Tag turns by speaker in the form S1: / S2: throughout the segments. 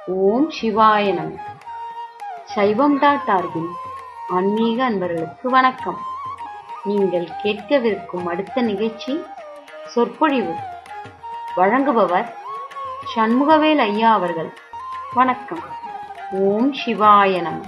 S1: ஓம் சிவாய நம சைவம் டாட் ஆர்கின் ஆன்மீக அன்பர்களுக்கு வணக்கம் நீங்கள் கேட்கவிருக்கும் அடுத்த நிகழ்ச்சி சொற்பொழிவு வழங்குபவர் சண்முகவேல் ஐயா அவர்கள் வணக்கம் ஓம் சிவாய நம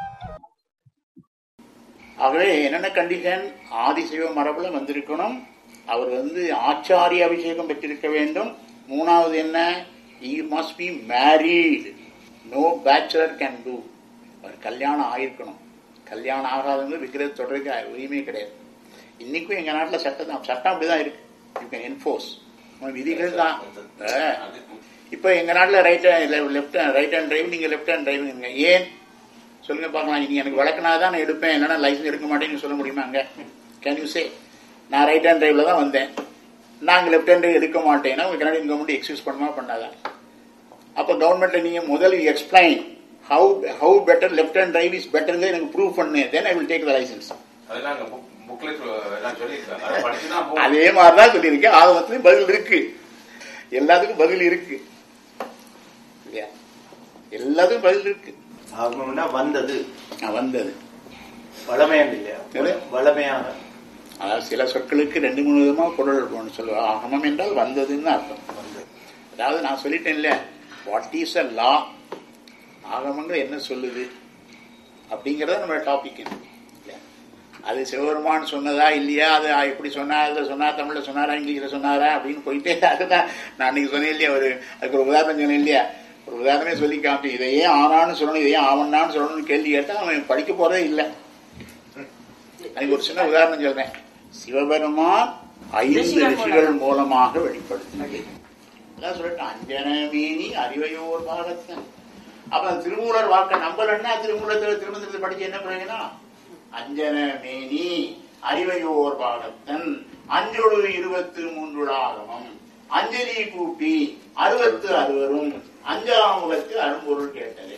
S2: ஆகவே என்னென்ன கண்டிஷன் ஆதிசிவ மரபுல வந்திருக்கணும் அவர் வந்து ஆச்சாரிய அபிஷேகம் பெற்றிருக்க வேண்டும் மூணாவது என்ன he must be married no bachelor can do அவர் கல்யாணம் ஆயிருக்கணும் கல்யாணம் ஆகாதவங்க விக்கிரத தொடருக்கு உரிமையே கிடையாது இன்னைக்கும் எங்க நாட்டுல சட்டம் தான் சட்டம் அப்படிதான் இருக்கு யூ கேன் என்ஃபோர்ஸ் விதிகள் தான் அஹ். இப்ப எங்க நாட்டுல right left right hand drive நீங்க லெஃப்ட் ஹேண்ட் டிரைவிங் ஏன் சொல்லுங்க பார்க்கலாம் நீங்க எனக்கு வழக்கினா தான் நான் எடுப்பேன் இல்லைன்னா லைசன்ஸ் எடுக்க மாட்டேன்னு சொல்ல முடியுமா அங்க கேன் யூ சே நான் ரைட் ஹேண்ட் டிரைவ்ல தான் வந்தேன் நாங்க லெஃப்ட் ஹேண்ட் எடுக்க மாட்டேன்னா உங்க கனடியன் கவர்மெண்ட் எக்ஸ்கியூஸ் பண்ணுமா பண்ணாதா அப்ப கவர்மெண்ட்ல நீங்க முதல் explain how how better left hand drive is better எனக்கு ப்ரூவ் பண்ணு then I will take the licence
S3: அதெல்லாம் அங்க book- booklet எல்லாம் சொல்லியிருக்காங்க. அதை படிச்சுதான் போகணும்.
S2: அதே மாதிரிதான் சொல்லியிருக்கேன் ஆகமத்திலையும் பதில் இருக்கு எல்லாத்துக்கும் பதில் இருக்கு இல்லையா எல்லாத்துக்கும் பதில் இருக்கு
S4: ஆகணும்னா வந்தது
S2: நான் வந்தது
S4: வளமையாக இல்லையா
S2: எது?
S4: வளமையாக
S2: அதாவது சில சொற்களுக்கு ரெண்டு மூணு விதமா பொருள் ஒன்று சொல்லுவாங்க ஆகமம் என்றால் வந்ததுன்னு அர்த்தம் அதாவது நான் சொல்லிட்டேன்ல வாட் இஸ் அ லா ஆகமங்கள் என்ன சொல்லுது அப்படிங்கறத நம்ம டாபிக் அது சிவபெருமான் சொன்னதா இல்லையா அது எப்படி சொன்னா அதை சொன்னா தமிழ்ல சொன்னாரா இங்கிலீஷ்ல சொன்னாரா அப்படின்னு போயிட்டே அதுதான் நான் அன்னைக்கு சொன்னேன் இல்லையா ஒரு அதுக்கு ஒரு உதாரணம் சொன்னேன் இல்லையா ஒரு உதாரணமே சொல்லி காமிச்சு இதை ஏன் ஆனான்னு சொல்லணும் இதை ஏன் ஆவணான்னு சொல்லணும்னு கேள்வி கேட்டா அவன் படிக்க போறதே இல்லை அதுக்கு ஒரு சின்ன உதாரணம் சொல்றேன் சிவபெருமான் ஐந்து ரிஷிகள் மூலமாக வெளிப்படுத்தினது அதான் சொல்லிட்டேன் அஞ்சனமேனி அறிவையோர் பாகத்தன் அப்ப அந்த திருமூலர் வாக்க நம்பலன்னா திருமூலத்தில் திருமந்திரத்தில் படிச்சு என்ன பிரயோஜனம் அஞ்சனமேனி அறிவையோர் பாகத்தன் அஞ்சொழு இருபத்து மூன்றுளாகமம் அஞ்சலி கூப்பி அறுபத்து அறுவரும் அஞ்சாமுகத்து அரும்பொருள் கேட்டது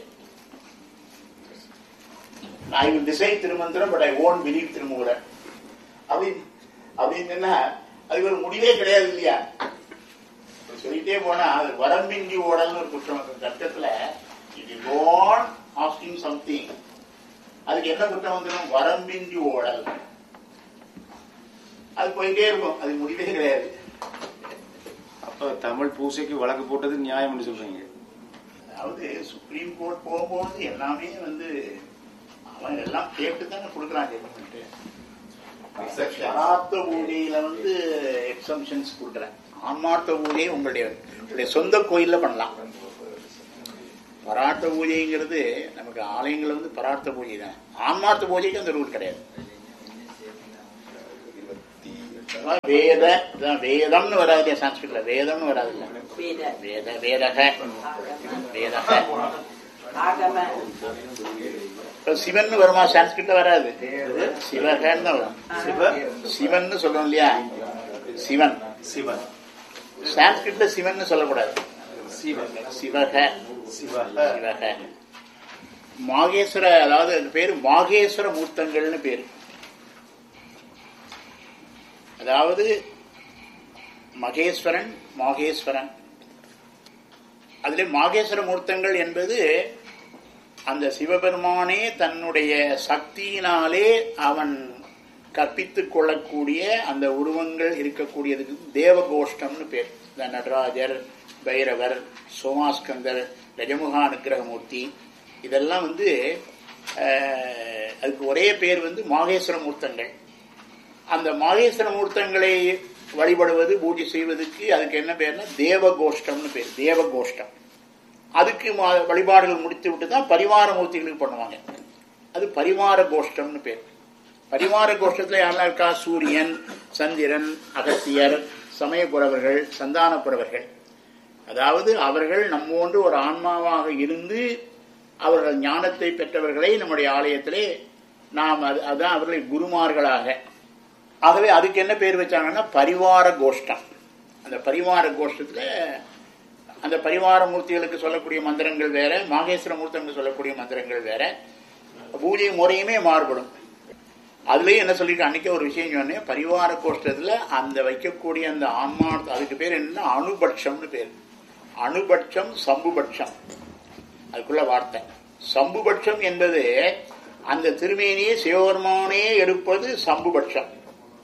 S2: I will decide Thirumanthiram but I own believe Thirumoolar அப்படின்னு அப்படின்னு சொன்னா அதுக்கு ஒரு முடிவே கிடையாது இல்லையா சொல்லிட்டே போனா அது வரம்பின்றி ஓடல்னு ஒரு குற்றம் இருக்கு. சட்டத்துல இது கோன் ஆஸ்கிங் சம்திங் அதுக்கு என்ன குற்றம் வந்துடும் வரம்பின்றி ஓடல் அது போயிட்டே இருக்கும் அது முடிவே கிடையாது
S5: அப்ப தமிழ் பூசைக்கு வழக்கு போட்டது நியாயம்னு சொல்றீங்க
S2: அதாவது சுப்ரீம் கோர்ட் போகும்போது எல்லாமே வந்து அவன் எல்லாம் கேட்டு தானே கொடுக்குறான் ஜட்மெண்ட் பரார்த்த பூஜையில வந்து எக்ஸம்ஷன்ஸ் கொடுக்குறேன் ஆன்மார்த்த பூஜை உங்களுடைய உங்களுடைய சொந்த கோயில்ல பண்ணலாம் பரார்த்த பூஜைங்கிறது நமக்கு ஆலயங்கள் வந்து பரார்த்த பூஜை தான் ஆன்மார்த்த பூஜைக்கு அந்த ரூல் கிடையாது அதான் வேத இதான் வேதம்னு வராது சான்ஸ்கிரிட்ல வேதம்னு வராது இல்ல வேத வேதக வேதக இப்ப சிவன் வருமா சான்ஸ்கிரிட்ல வராது சிவகன்னு தான் வரும்
S4: சிவ
S2: சிவன் சொல்றோம் இல்லையா சிவன்
S4: சிவன்
S2: சான்ஸ்கிரிட்ல சிவன் சொல்லக்கூடாது
S4: சிவன்
S2: சிவக
S4: சிவ
S2: சிவக மாகேஸ்வர அதாவது அது பேரு மாகேஸ்வர மூர்த்தங்கள்னு பேரு அதாவது மகேஸ்வரன் மாகேஸ்வரன் அதிலே மாகேஸ்வர மூர்த்தங்கள் என்பது அந்த சிவபெருமானே தன்னுடைய சக்தியினாலே அவன் கற்பித்துக் கொள்ளக்கூடிய அந்த உருவங்கள் இருக்கக்கூடியதுக்கு தேவகோஷ்டம்னு பேர் இந்த நடராஜர் பைரவர் சோமாஸ்கந்தர் கஜமுகா அனுக்கிரகமூர்த்தி இதெல்லாம் வந்து அஹ், அதுக்கு ஒரே பேர் வந்து மாகேஸ்வர மூர்த்தங்கள் அந்த மாகேஸ்வர மூர்த்தங்களை வழிபடுவது பூஜை செய்வதற்கு அதுக்கு என்ன பேர்னா தேவகோஷ்டம்னு பேர் தேவகோஷ்டம் அதுக்கு மா- வழிபாடுகள் முடித்து விட்டு தான் பரிவார மூர்த்திகளுக்கு பண்ணுவாங்க அது பரிவார கோஷ்டம்னு பேர் பரிவார கோஷ்டத்துல யாரெல்லாம் இருக்கா சூரியன் சந்திரன் அகத்தியர் சமயப்புறவர்கள் சந்தானப்புறவர்கள் அதாவது அவர்கள் நம்மோன்று ஒரு ஆன்மாவாக இருந்து அவர்கள் ஞானத்தை பெற்றவர்களை நம்முடைய ஆலயத்திலே நாம் அது அதான் அவர்களை குருமார்களாக ஆகவே அதுக்கு என்ன பேர் வச்சாங்கன்னா பரிவார கோஷ்டம் அந்த பரிவார கோஷ்டத்துல அந்த பரிவார மூர்த்திகளுக்கு சொல்லக்கூடிய மந்திரங்கள் வேற மாகேஸ்வர மூர்த்தங்களுக்கு சொல்லக்கூடிய மந்திரங்கள் வேற பூஜை முறையுமே மாறுபடும் அதுலயும் என்ன சொல்லிட்டு அன்னைக்கு ஒரு விஷயம் சொன்னேன் பரிவார கோஷ்டத்துல அந்த வைக்கக்கூடிய அந்த ஆன்மா அதுக்கு பேர் என்னன்னா அணுபட்சம்னு பேர் அணுபட்சம் சம்புபட்சம் அதுக்குள்ள வார்த்தை சம்புபட்சம் என்பது அந்த திருமேனியை சிவபெருமானே எடுப்பது சம்புபட்சம்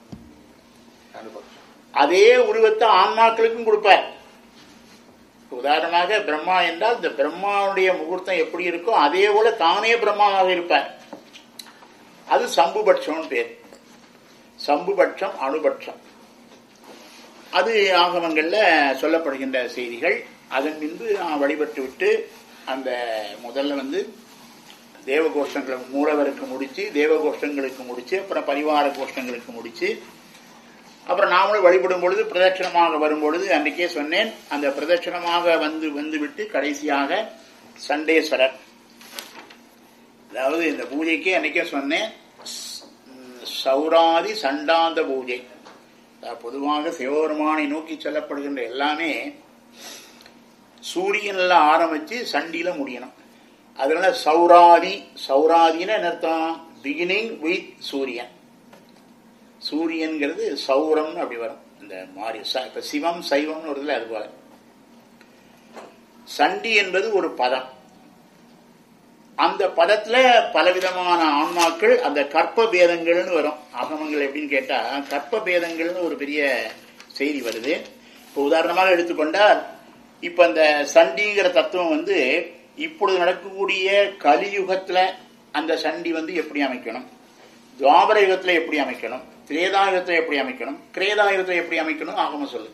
S2: அதே உருவத்தை ஆன்மாக்களுக்கும் கொடுப்பார் உதாரணமாக பிரம்மா என்றால் இந்த பிரம்மாவுடைய முகூர்த்தம் எப்படி இருக்கோ அதே போல தானே பிரம்மாவாக இருப்பார் அது சம்புபட்சம்னு பேர் சம்புபட்சம் அணுபட்சம் அது ஆகமங்கள்ல சொல்லப்படுகின்ற செய்திகள் அதன் பின்பு நான் வழிபட்டு விட்டு அந்த முதல்ல வந்து தேவகோஷ்டங்களை மூலவருக்கு முடிச்சு தேவகோஷ்டங்களுக்கு முடிச்சு அப்புறம் பரிவார கோஷ்டங்களுக்கு முடிச்சு அப்புறம் நாமளும் வழிபடும் பொழுது பிரதட்சணமாக வரும் பொழுது அன்றைக்கே சொன்னேன் அந்த பிரதட்சணமாக வந்து வந்து விட்டு கடைசியாக சண்டேஸ்வரர் அதாவது இந்த பூஜைக்கே அன்னைக்கே சொன்னேன் ஸ்- சௌராதி சண்டாந்த பூஜை அதாவது பொதுவாக சிவபெருமானை நோக்கி செல்லப்படுகின்ற எல்லாமே சூரியன்ல ஆரம்பிச்சு சண்டியில முடியணும் அதனால சௌராதி சௌராதின்னு என்ன அர்த்தம் பிகினிங் வித் சூரியன் சூரியன்கிறது சௌரம்னு அப்படி வரும் இந்த மாதிரி ச- இப்ப சிவம் சைவம்னு வருதுல அது போல சண்டி என்பது ஒரு பதம் அந்த பதத்துல பலவிதமான ஆன்மாக்கள் அந்த கற்ப பேதங்கள்னு வரும் ஆகமங்கள் எப்படின்னு கேட்டா கற்ப பேதங்கள்னு ஒரு பெரிய செய்தி வருது இப்போ உதாரணமாக எடுத்துக்கொண்டால் இப்ப அந்த சண்டிங்கிற தத்துவம் வந்து இப்பொழுது நடக்கக்கூடிய கலியுகத்துல அந்த சண்டி வந்து எப்படி அமைக்கணும் துவாபர யுகத்துல எப்படி அமைக்கணும் திரேதாயுகத்துல எப்படி அமைக்கணும் கிரேதாயுகத்துல எப்படி அமைக்கணும் ஆகம சொல்லு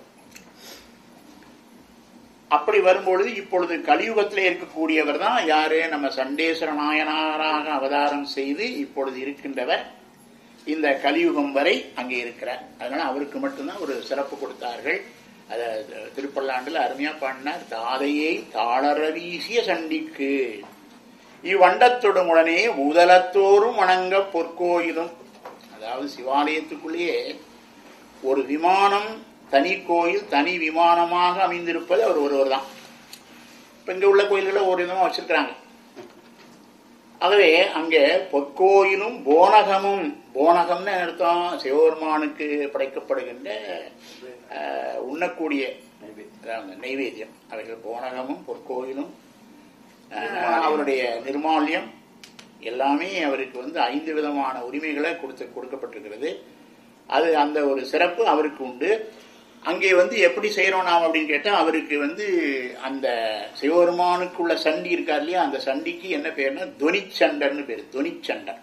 S2: அப்படி வரும்பொழுது இப்பொழுது கலியுகத்தில் இருக்கக்கூடியவர் தான் யாரு நம்ம சண்டேஸ்வர நாயனாராக அவதாரம் செய்து இப்பொழுது இருக்கின்றவர் இந்த கலியுகம் வரை அங்கே இருக்கிறார் அதனால அவருக்கு மட்டும்தான் ஒரு சிறப்பு கொடுத்தார்கள் அத திருப்பல்லாண்டுல அருமையா பாடினார் தாதையை தாளர வீசிய சண்டிக்கு இவ்வண்டத்தொடும் உடனே முதலத்தோறும் வணங்க பொற்கோயிலும் அதாவது சிவாலயத்துக்குள்ளேயே ஒரு விமானம் தனி கோயில் தனி விமானமாக அமைந்திருப்பது அவர் ஒருவர் தான் இப்ப இங்க உள்ள கோயில்களை ஒரு விதமா வச்சிருக்கிறாங்க ஆகவே அங்கே பொற்கோயிலும் போனகமும் போனகம்னு என்ன அர்த்தம் சிவபெருமானுக்கு படைக்கப்படுகின்ற அஹ், உண்ணக்கூடிய அதாவது நைவேத்தியம் அவைகள் போனகமும் பொற்கோயிலும் அஹ், அவருடைய நிர்மால்யம் எல்லாமே அவருக்கு வந்து ஐந்து விதமான உரிமைகளை கொடுத்து கொடுக்கப்பட்டிருக்கிறது அது அந்த ஒரு சிறப்பு அவருக்கு உண்டு அங்கே வந்து எப்படி செய்யறோம் நாம் அப்படின்னு கேட்டா அவருக்கு வந்து அந்த சிவபெருமானுக்குள்ள சண்டி இருக்கார் இல்லையா அந்த சண்டிக்கு என்ன பேர்னா துனிச்சண்டர்னு பேர் துனிச்சண்டர்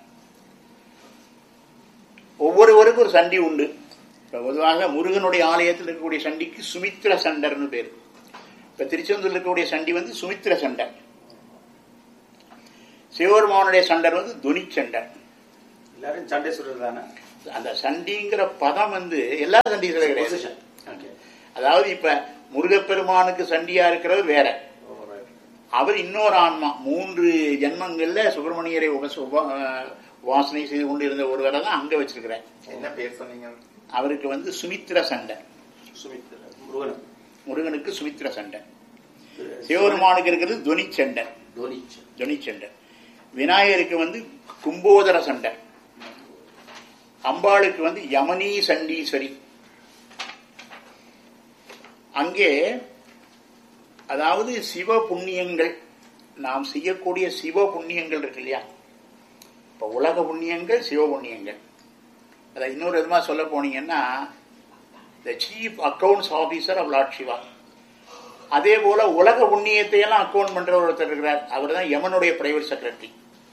S2: ஒவ்வொருவருக்கும் ஒரு சண்டி உண்டு இப்ப பொதுவாக முருகனுடைய ஆலயத்தில் இருக்கக்கூடிய சண்டிக்கு சுமித்ர சண்டர்னு பேர் இப்ப திருச்செந்தூர்ல இருக்கக்கூடிய சண்டி வந்து சுமித்ர சண்டர் சிவபெருமானுடைய சண்டர் வந்து துனிச்சண்டர்
S4: எல்லாரும் சண்டேஸ்வரர் தானே
S2: அந்த சண்டிங்கிற பதம் வந்து எல்லா சண்டிகளும் கிடையாது
S4: பொசிஷன் ஓகே
S2: அதாவது இப்ப முருகப்பெருமானுக்கு சண்டியா இருக்கிறவர் வேற அவர் இன்னொரு ஆன்மா மூன்று ஜென்மங்கள்ல சுப்பிரமணியரை உபச உப- அஹ் வாசனை செய்து கொண்டு இருந்த ஒருவரை தான் அங்க வச்சிருக்கிறேன்
S3: என்ன பேர் சொன்னீங்க
S2: அவருக்கு வந்து சுமித்ர சண்டை
S4: சுமித் முருகன்
S2: முருகனுக்கு சுமித்ர சண்டை சிவபெருமானுக்கு இருக்கிறது துனி சண்டை
S4: தோனிச்
S2: துனி சண்டை விநாயகருக்கு வந்து கும்போதர சண்டை அம்பாளுக்கு வந்து யமனி சண்டீஸ்வரி அங்கே அதாவது சிவ புண்ணியங்கள் நாம் செய்யக்கூடிய சிவ புண்ணியங்கள் இருக்கு இல்லையா இப்ப உலக புண்ணியங்கள் சிவ புண்ணியங்கள் அதை இன்னொரு விதமா சொல்ல போனீங்கன்னா the chief accounts officer of lord Siva அதே போல உலக புண்ணியத்தை எல்லாம் அக்கவுண்ட் பண்ற ஒருத்தர் இருக்கிறார் அவர் தான் யமனுடைய பிரைவேட் செக்ரட்டரி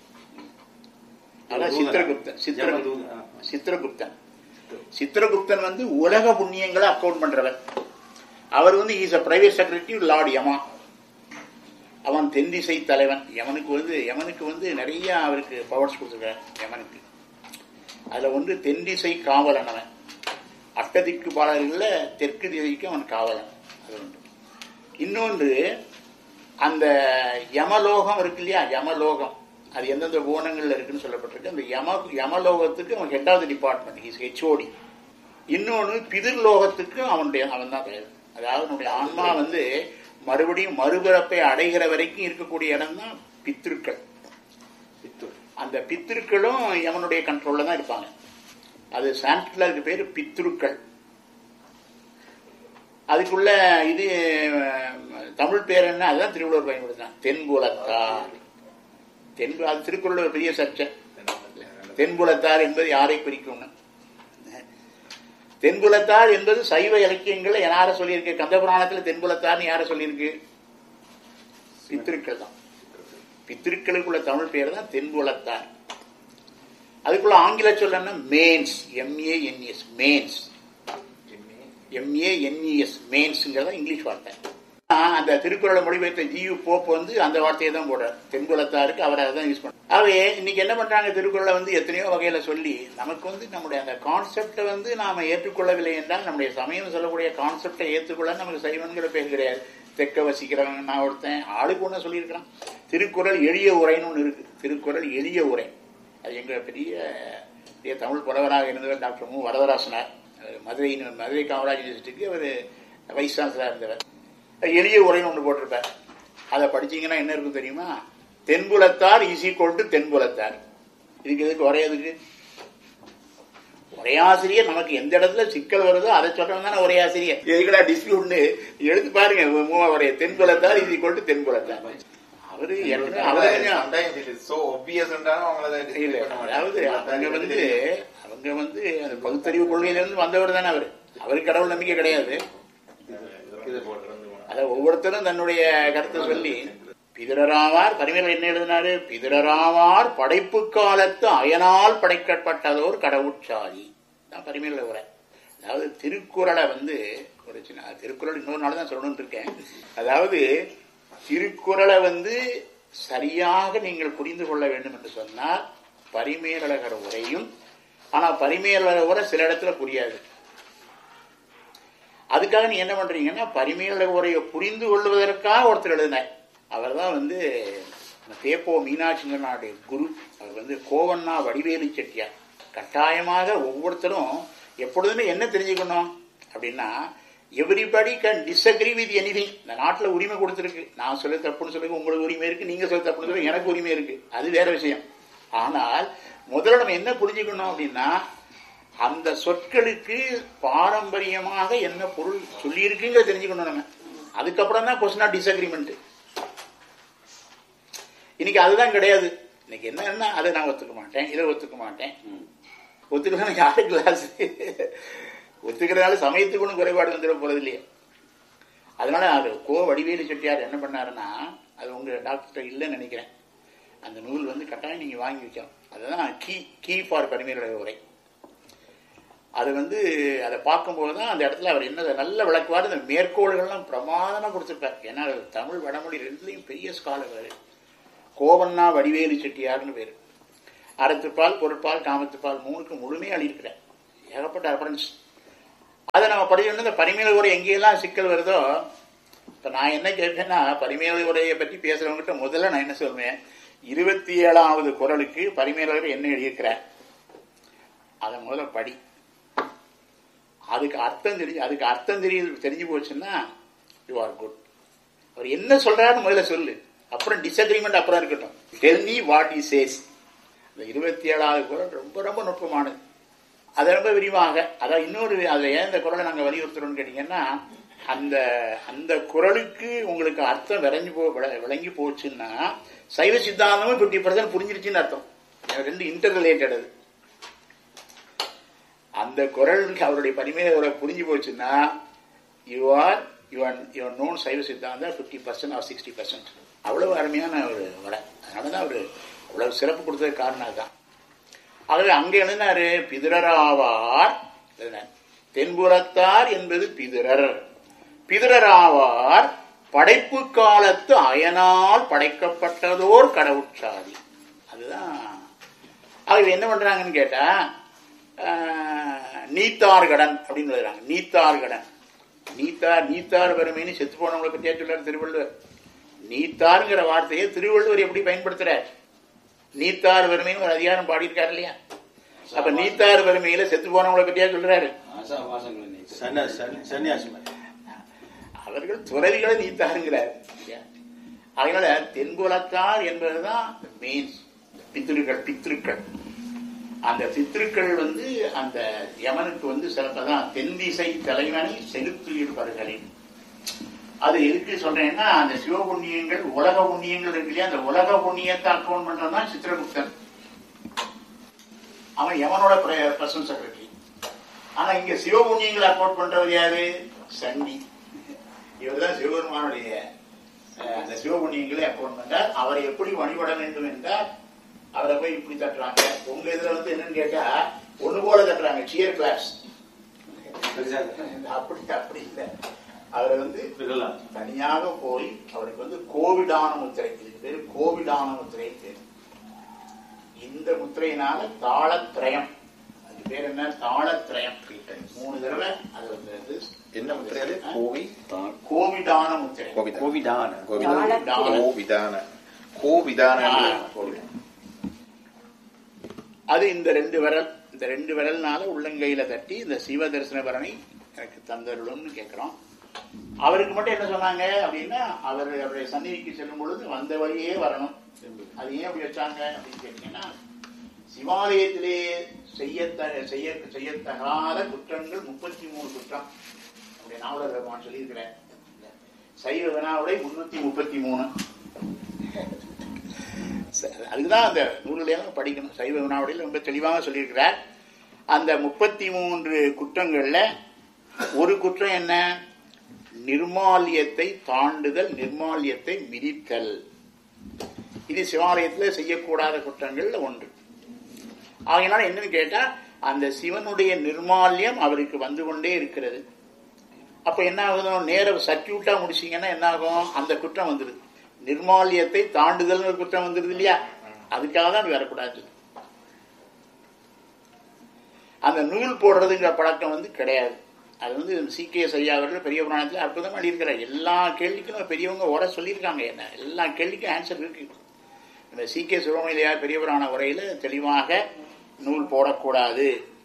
S2: அதான் சித்திரகுப்தன் சித்திரகுப்தன் சித்திரகுப்தன் சித்திரகுப்தன் வந்து உலக புண்ணியங்களை அக்கவுண்ட் பண்றவர் அவர் வந்து is a private secretary lord Yama அவன் தென்திசை தலைவன் யமனுக்கு வந்து யமனுக்கு வந்து நிறைய அவருக்கு பவர்ஸ் கொடுத்துருக்கார் யமனுக்கு அதுல ஒன்று தென்திசை காவலன் அவன் அட்டதிக்கு பாடல்கள்ல தெற்கு திசைக்கு அவன் காவலன் அது ஒன்று இன்னொன்று அந்த யமலோகம் இருக்கு இல்லையா யமலோகம் அது எந்தெந்த கோணங்கள்ல இருக்குன்னு சொல்லப்பட்டிருக்கு அந்த யம யமலோகத்துக்கு அவன் head of the department is HOD இன்னொன்று பிதிர்லோகத்துக்கு அவனுடைய அவன் தான் தலைவர் அதாவது நம்முடைய ஆன்மா வந்து மறுபடியும் மறுபிறப்பை அடைகிற வரைக்கும் இருக்கக்கூடிய இடம் தான் பித்திருக்கள்
S4: பித்தூர்
S2: அந்த பித்திருக்களும் யமனுடைய கண்ட்ரோல்ல தான் இருப்பாங்க அது சான்ஸ்கிரிட்ல அதுக்கு பேரு பித்ருக்கள் அதுக்குள்ள இது அஹ், தமிழ் பேர் என்ன அதுதான் திருவள்ளுவர் பயன்படுத்தினான் தென்புலத்தார் தென்பு அது திருக்குறள் ஒரு பெரிய சர்ச்சை தென்புலத்தார் என்பது யாரை குறிக்கும்னு தென்புலத்தார் என்பது சைவ இலக்கியங்கள்ல யார சொல்லியிருக்கு கந்தபுராணத்துல தென்புலத்தார்னு யார சொல்லியிருக்கு பித்திருக்கள் தான் பித்திருக்களுக்குள்ள தமிழ் பேர் தான் தென்புலத்தார் அதுக்குள்ள ஆங்கில சொல் என்ன மேன்ஸ் எம்ஏஎன்எஸ் மேன்ஸ் எம்ஏஎன்இஎஸ் மேன்ஸ்ங்கிறத இங்கிலீஷ் வார்த்தை ஆஹ் அந்த திருக்குறளை மொழிபெயர்த்த ஜியு போப் வந்து அந்த வார்த்தையை தான் போடுறார் தென்புலத்தாருக்கு அவர் அதை தான் யூஸ் பண்ணுறாரு ஆகவே இன்னைக்கு என்ன பண்றாங்க திருக்குறளை வந்து எத்தனையோ வகையில சொல்லி நமக்கு வந்து நம்முடைய அந்த கான்செப்டை வந்து நாம ஏற்றுக்கொள்ளவில்லை என்றால் நம்முடைய சமயம் சொல்லக்கூடிய கான்செப்டை ஏற்றுக்கொள்ள நமக்கு சைவன்கிற பேர் கிடையாது தெற்க வசிக்கிறவங்க நான் ஒருத்தன் ஆளுக்கு ஒன்று சொல்லியிருக்கிறான் திருக்குறள் எளிய உரைன்னு ஒன்று இருக்கு திருக்குறள் எளிய உரை அது எங்க பெரிய பெரிய தமிழ் புலவராக இருந்தவர் டாக்டர் மு வரதராசனார் அவர் மதுரை மதுரை காமராஜ் யூனிவர்சிட்டிக்கு அவர் வைஸ் சான்சலராக இருந்தவர் எளிய உரைன்னு ஒன்று போட்டிருப்பார் அதை படிச்சீங்கன்னா என்ன இருக்கும் தெரியுமா தென்புலத்தார் ஈஸி கொண்டு தென்புலத்தார் இதுக்கு எதுக்கு உரையதுக்கு உரையாசிரியர் நமக்கு எந்த இடத்துல சிக்கல் வருதோ அதை சொல்றவங்க தானே உரையாசிரியர் எதுக்கடா டிஸ்பியூட்னு எடுத்து பாருங்க மூவா உரைய தென்புலத்தார் ஈஸி கொண்டு தென்புலத்தார் அவரு ஏற்கனவே அவரு கொஞ்சம்
S3: Sometimes it is so obvious என்றாலும் அவங்கள அதை
S2: இல்ல
S3: display பண்ண
S2: அதாவது
S3: மாட்டாங்க.
S2: அவங்க வந்து அவங்க வந்து அந்த பகுத்தறிவு கொள்கையில இருந்து வந்தவர் தானே அவரு அவருக்கு கடவுள் நம்பிக்கை கிடையாது
S3: இது போடுறது
S2: அத ஒவ்வொருத்தரும் தன்னுடைய கருத்தை சொல்லி பிதிரராவார் பரிமையில் என்ன எழுதினாரு பிதிரராவார் படைப்பு காலத்து அயனால் படைக்கப்பட்டதோர் கடவுட்சாதி தான் பரிமையில் உரை அதாவது திருக்குறளை வந்து ஒரு சின்ன திருக்குறள் இன்னொரு நாள் தான் சொல்லணும்னு இருக்கேன் அதாவது திருக்குறளை வந்து சரியாக நீங்கள் புரிந்து கொள்ள வேண்டும் என்று சொன்னால் பரிமேலழகர் உரையும் ஆனா பரிமேலழகர் உரை சில இடத்துல புரியாது அதுக்காக நீ என்ன பண்றீங்கன்னா பரிமையாளர் உரையை புரிந்து கொள்வதற்காக ஒருத்தர் எழுதினார் அவர் தான் வந்து இந்த பேப்போ மீனாட்சிங்கனுடைய குரு அவர் வந்து கோவண்ணா வடிவேலு செட்டியார் கட்டாயமாக ஒவ்வொருத்தரும் எப்பொழுதுமே என்ன தெரிஞ்சுக்கணும் அப்படின்னா everybody can disagree with anything இந்த நாட்டில் உரிமை கொடுத்துருக்கு நான் சொல்ல தப்புன்னு சொல்லுங்க உங்களுக்கு உரிமை இருக்கு நீங்க சொல்ல தப்புன்னு சொல்லுங்க எனக்கு உரிமை இருக்கு அது வேற விஷயம் ஆனால் முதல்ல நம்ம என்ன புரிஞ்சுக்கணும் அப்படின்னா அந்த சொற்களுக்கு பாரம்பரியமாக என்ன பொருள் சொல்லியிருக்குங்க தெரிஞ்சுக்கணும் நம்ம அதுக்கப்புறம் தான் கொஸ்டினா டிஸ்அக்ரிமெண்ட் இன்னைக்கு அதுதான் கிடையாது இன்னைக்கு என்னன்னா அதை நான் ஒத்துக்க மாட்டேன் இதை ஒத்துக்க மாட்டேன் ஒத்துக்கலாம் யாரு கிளாஸ் ஒத்துக்கிறதால சமயத்துக்கு ஒன்றும் குறைபாடு வந்துட போறது இல்லையா அதனால அது கோ வடிவேலு செட்டியார் என்ன பண்ணாருன்னா அது உங்க டாக்டர் இல்லைன்னு நினைக்கிறேன் அந்த நூல் வந்து கட்டாயம் நீங்க வாங்கி வைக்கணும் அதுதான் கீ கீ ஃபார் பரிமையுடைய உரை அது வந்து அதை பார்க்கும்போது தான் அந்த இடத்துல அவர் என்ன நல்ல விளக்குவார் இந்த மேற்கோள்கள்லாம் பிரமாதமாக கொடுத்துருப்பார் ஏன்னா அவர் தமிழ் வடமொழி ரெண்டுலையும் பெரிய ஸ்காலர் அவர் கோவண்ணா வடிவேலு செட்டியார்னு பேர் அறத்துப்பால் பொருட்பால் காமத்துப்பால் மூணுக்கு முழுமையாக அழியிருக்கிறார் ஏகப்பட்ட ரெஃபரன்ஸ் அதை நம்ம படிக்கணும் இந்த பரிமையில உரை எங்கெல்லாம் சிக்கல் வருதோ இப்போ நான் என்ன கேட்பேன்னா பரிமையில உரையை பற்றி பேசுறவங்ககிட்ட முதல்ல நான் என்ன சொல்வேன் இருபத்தி ஏழாவது குரலுக்கு பரிமையாளர் என்ன எழுதியிருக்கிறார் அதை முதல்ல படி அதுக்கு அர்த்தம் தெரிஞ்சு அதுக்கு அர்த்தம் தெரிய தெரிஞ்சு போச்சுன்னா யூ ஆர் குட் அவர் என்ன சொல்றாருன்னு முதல்ல சொல்லு அப்புறம் டிஸ்அக்ரிமெண்ட் அப்புறம் இருக்கட்டும் tell me what is says இந்த இருபத்தி ஏழாவது குரல் ரொம்ப ரொம்ப நுட்பமானது அதை ரொம்ப விரிவாக அதான் இன்னொரு அதில் ஏன் இந்த குரலை நாங்கள் வலியுறுத்துறோம்னு கேட்டிங்கன்னா அந்த அந்த குரலுக்கு உங்களுக்கு அர்த்தம் விளைஞ்சு போ விள- விளங்கி போச்சுன்னா சைவ சித்தாந்தமும் ஃபிஃப்டி பர்சன்ட் புரிஞ்சிருச்சுன்னு அர்த்தம் ரெண்டு இன்டர் ரிலேட்டட் அது அந்த குரலுக்கு அவருடைய பரிமையை அவரை புரிஞ்சு போச்சுன்னா you are your your non Saiva Siddhanta fifty percent or sixty percent அவ்வளவு அருமையான ஒரு வரை அதனால தான் அவர் அவ்வளவு சிறப்பு கொடுத்தது காரணம் தான் ஆகவே அங்க எழுதினாரு பிதிரராவார் எழுதினார். தென்புறத்தார் என்பது பிதிரர் பிதிரராவார் படைப்பு காலத்து அயனால் படைக்கப்பட்டதோர் கடவுட்சாதி அதுதான் ஆகவே என்ன பண்றாங்கன்னு கேட்டா ஆஹ், நீத்தார்கடன் அப்படின்னு எழுதுறாங்க நீத்தார்கடன் நீத்தார் நீத்தார் வறுமைன்னு செத்து போனவங்களை பற்றியா சொல்றாரு திருவள்ளுவர் நீத்தார்ங்கிற வார்த்தையை திருவள்ளுவர் எப்படி பயன்படுத்துறார் நீத்தார் வறுமைன்னு ஒரு அதிகாரம் பாடியிருக்காரு இல்லையா அப்ப நீத்தார் வறுமையில செத்து போனவங்களை பற்றியா சொல்றாரு
S4: சன்ன சன்- சன்னியாசி மாதிரி
S2: அவர்கள் துறவிகளை நீத்தாருங்கிறார் இல்லையா? அதனால தென்புலத்தார் என்பதுதான் மெயின் பித்திருக்கள் பித்திருக்கள் அந்த சித்திருக்கள் வந்து அந்த யமனுக்கு வந்து சிறப்பதான் தென் திசை தலைவனை செலுத்துகிறவர்களின் அது எதுக்கு சொல்றேன்னா அந்த சிவபுண்ணியங்கள் உலக புண்ணியங்கள் இருக்கு இல்லையா அந்த உலக புண்ணியத்தை அக்கௌண்ட் பண்றதுதான் சித்திரகுப்தன் அவன் யமனோட பர்சனல் செக்ரட்டரி ஆனா இங்க சிவபுண்ணியங்களை அக்கௌண்ட் பண்றவர் யாரு சண்டி இவர்தான் சிவபெருமானுடைய அஹ், அந்த சிவபுண்ணியங்களை அக்கௌண்ட் பண்றார் அவரை எப்படி வழிபட வேண்டும் என்றால் அவரை போய் இப்படி தட்டுறாங்க உங்க இதுல வந்து என்னன்னு கேட்டா ஒண்ணு போல தட்டுறாங்க சியர் கிளாஸ் அப்படி அப்படி இல்லை அவரை வந்து
S5: இருக்கலாம்
S2: தனியாக போய் அவருக்கு வந்து கோவிடான முத்திரை இதுக்கு பேரு கோவிடான முத்திரை பேரு இந்த முத்திரையினால தாளத்திரயம் அது பேர் என்ன தாளத்திரயம் மூணு தடவை அது வந்து இது
S3: என்ன முத்திரை அது கோவி
S2: கோவிடான முத்திரை
S3: கோவிதா
S5: கோவிடான
S2: கோவிடான
S3: கோவிதான கோவிதான
S2: ஆ, கோவிடான. அது இந்த ரெண்டு விரல் இந்த ரெண்டு விரல்னால உள்ளங்கையில தட்டி இந்த சிவ தரிசன பரணி எனக்கு தந்தருளும்னு கேட்கிறோம் அவருக்கு மட்டும் என்ன சொன்னாங்க அப்படின்னா அவர் அவருடைய சந்நிதிக்கு செல்லும் பொழுது வந்த வழியே வரணும் அது ஏன் அப்படி வச்சாங்க அப்படின்னு கேட்டீங்கன்னா சிவாலயத்திலே செய்யத்த செய்ய செய்யத்தகாத குற்றங்கள் முப்பத்தி மூணு குற்றம் அப்படி நாவலர் பெருமான் சொல்லியிருக்கிறேன் சைவ வினாவுடை முன்னூத்தி முப்பத்தி மூணு ச- அதுக்குதான் அந்த நூல்களையெல்லாம் படிக்கணும் சைவ வினாவடியில் ரொம்ப தெளிவாக சொல்லியிருக்கிறார் அந்த முப்பத்தி மூன்று குற்றங்கள்ல ஒரு குற்றம் என்ன நிர்மால்யத்தை தாண்டுதல் நிர்மால்யத்தை மிதித்தல் இது சிவாலயத்தில் செய்யக்கூடாத குற்றங்கள்ல ஒன்று ஆகையினால என்னன்னு கேட்டா அந்த சிவனுடைய நிர்மால்யம் அவருக்கு வந்து கொண்டே இருக்கிறது அப்ப என்ன ஆகுது நேர சர்க்கியூட்டா முடிச்சீங்கன்னா என்ன ஆகும் அந்த குற்றம் வந்துடுது நிர்மால்யத்தை தாண்டுதல் குற்றம் வந்துடுது இல்லையா அதுக்காக தான் அது வரக்கூடாது அந்த நூல் போடுறதுங்கிற பழக்கம் வந்து கிடையாது அது வந்து சி கே ஐயா அவர்கள் பெரிய புராணத்தில் அற்புதமா எழுதியிருக்கிறார் எல்லா கேள்விக்கும் பெரியவங்க உரை சொல்லியிருக்காங்க என்ன எல்லா கேள்விக்கும் ஆன்சர் இருக்கு இந்த சி கே சுப்பிரமணியார் பெரிய புராண உரையில தெளிவாக நூல் போடக்கூடாது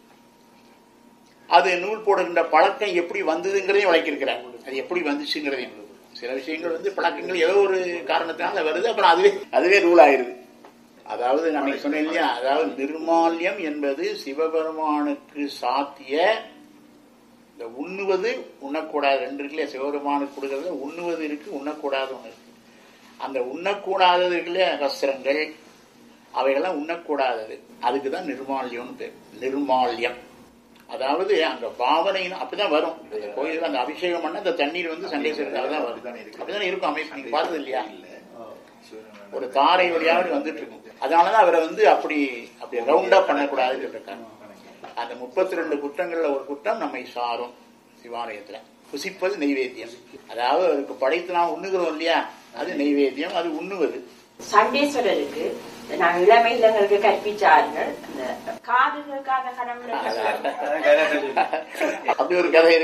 S2: அது நூல் போடுகின்ற பழக்கம் எப்படி வந்ததுங்கிறதையும் விளக்கியிருக்கிறார் அது எப்படி வந்துச்சுங்கிறதையும் சில விஷயங்கள் வந்து பழக்கங்கள் ஏதோ ஒரு காரணத்தினால வருது அப்புறம் அதுவே அதுவே ரூல் ஆயிருது அதாவது நான் சொன்னேன் இல்லையா அதாவது நிர்மால்யம் என்பது சிவபெருமானுக்கு சாத்திய இந்த உண்ணுவது உண்ணக்கூடாது ரெண்டு இருக்குல்லையா சிவபெருமானுக்கு கொடுக்கறது உண்ணுவது இருக்கு உண்ணக்கூடாது ஒன்று இருக்கு அந்த உண்ணக்கூடாதது இருக்குல்லையா வஸ்திரங்கள் அவைகள்லாம் உண்ணக்கூடாதது அதுக்கு தான் நிர்மால்யம்னு பேர் நிர்மால்யம் அதாவது அங்க பாவனைன்னு அப்படிதான் வரும் இந்த கோயிலுக்கு அந்த அபிஷேகம் பண்ண அந்த தண்ணீர் வந்து சண்டேஸ்வரத்துக்காக தான் வரும் அப்படிதான் இருக்கும் அமைப்பு நீங்க பார்த்தது இல்லையா ஒரு தாரை வழியாக வந்துட்டு இருக்கும் அதனாலதான் அவரை வந்து அப்படி அப்படி ரவுண்டா பண்ணக்கூடாதுன்னு சொல்லிருக்காங்க அந்த முப்பத்தி ரெண்டு குற்றங்கள்ல ஒரு குற்றம் நம்மை சாரும் சிவாலயத்துல புசிப்பது நெய்வேத்தியம் அதாவது அதுக்கு படைத்து நாம் உண்ணுகிறோம் இல்லையா அது நெய்வேத்தியம் அது உண்ணுவது
S6: சண்டேஸ்வரருக்கு நாங்கள் இளமையில் எங்களுக்கு கற்பிச்சார்கள் அந்த காதுகளுக்காக கடவுள்
S2: அப்படி ஒரு கதை இருக்கு